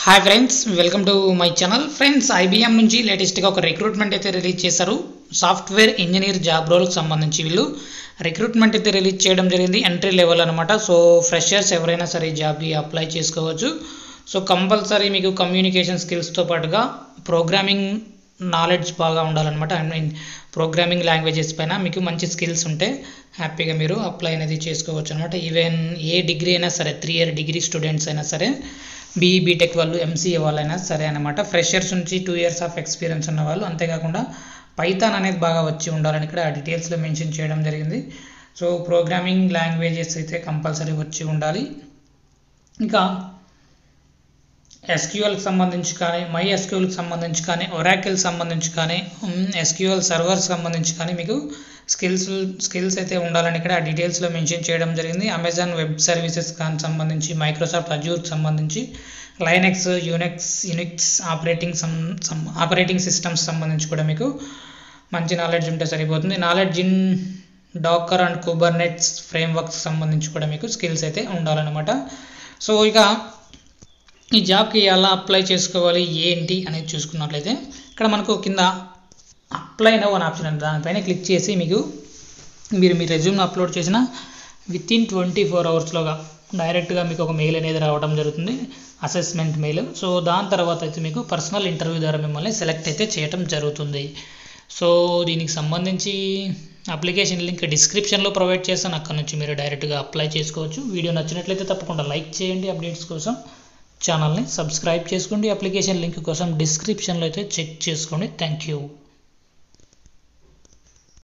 hi friends welcome to my channel friends IBM నుంచి లేటెస్ట్గా ఒక రిక్రూట్మెంట్ అయితే రిలీజ్ చేశారు సాఫ్ట్వేర్ ఇంజనీర్ జాబ్ రోల్కి సంబంధించి వీళ్ళు రిక్రూట్మెంట్ అయితే రిలీజ్ చేయడం జరిగింది ఎంట్రీ లెవెల్ అనమాట సో ఫ్రెషర్స్ ఎవరైనా సరే ఈ జాబ్కి అప్లై చేసుకోవచ్చు సో కంపల్సరీ మీకు కమ్యూనికేషన్ స్కిల్స్తో పాటుగా ప్రోగ్రామింగ్ నాలెడ్జ్ బాగా ఉండాలన్నమాట ఐ మీన్ ప్రోగ్రామింగ్ లాంగ్వేజెస్ పైన మీకు మంచి స్కిల్స్ ఉంటే హ్యాపీగా మీరు అప్లై అనేది చేసుకోవచ్చు అనమాట ఈవెన్ ఏ డిగ్రీ అయినా సరే త్రీ ఇయర్ డిగ్రీ స్టూడెంట్స్ అయినా సరే బీఈ బీటెక్ వాళ్ళు ఎంసీఏ వాళ్ళైనా సరే అనమాట ఫ్రెషర్స్ నుంచి టూ ఇయర్స్ ఆఫ్ ఎక్స్పీరియన్స్ ఉన్న వాళ్ళు అంతేకాకుండా పైథాన్ అనేది బాగా వచ్చి ఉండాలని ఇక్కడ డీటెయిల్స్లో మెన్షన్ చేయడం జరిగింది సో ప్రోగ్రామింగ్ లాంగ్వేజెస్ అయితే కంపల్సరీ వచ్చి ఉండాలి ఇంకా ఎస్క్యూఎల్కి సంబంధించి కానీ మై ఎస్క్యూఎల్కి సంబంధించి కానీ ఒరాకిల్ సంబంధించి కానీ ఎస్క్యూఎల్ సర్వర్ సంబంధించి కానీ మీకు స్కిల్స్ స్కిల్స్ అయితే ఉండాలని ఇక్కడ డీటెయిల్స్లో మెన్షన్ చేయడం జరిగింది అమెజాన్ వెబ్ సర్వీసెస్ కానీ సంబంధించి మైక్రోసాఫ్ట్ అజూర్కి సంబంధించి లైనెక్స్ యూనెక్స్ యూనిక్స్ ఆపరేటింగ్ సం ఆపరేటింగ్ సిస్టమ్స్ సంబంధించి కూడా మీకు మంచి నాలెడ్జ్ ఉంటే సరిపోతుంది knowledge in Docker and Kubernetes frameworks సంబంధించి కూడా మీకు స్కిల్స్ అయితే ఉండాలన్నమాట సో ఇక ఈ జాబ్కి ఎలా అప్లై చేసుకోవాలి ఏంటి అనేది చూసుకున్నట్లయితే ఇక్కడ మనకు కింద అప్లై నవ్ అని ఆప్షన్ ఉంది దానిపైన క్లిక్ చేసి మీకు మీరు మీ రెజ్యూమ్ని అప్లోడ్ చేసిన విత్ ఇన్ ట్వంటీ ఫోర్ అవర్స్లోగా డైరెక్ట్గా మీకు ఒక మెయిల్ అనేది రావడం జరుగుతుంది అసెస్మెంట్ మెయిల్ సో దాని తర్వాత అయితే మీకు పర్సనల్ ఇంటర్వ్యూ ద్వారా మిమ్మల్ని సెలెక్ట్ అయితే చేయడం జరుగుతుంది సో దీనికి సంబంధించి అప్లికేషన్ లింక్ డిస్క్రిప్షన్లో ప్రొవైడ్ చేస్తాను అక్కడ నుంచి మీరు డైరెక్ట్గా అప్లై చేసుకోవచ్చు వీడియో నచ్చినట్లయితే తప్పకుండా లైక్ చేయండి అప్డేట్స్ కోసం ఛానల్ని సబ్స్క్రైబ్ చేసుకోండి అప్లికేషన్ లింక్ కోసం డిస్క్రిప్షన్లో అయితే చెక్ చేసుకోండి థ్యాంక్ యూ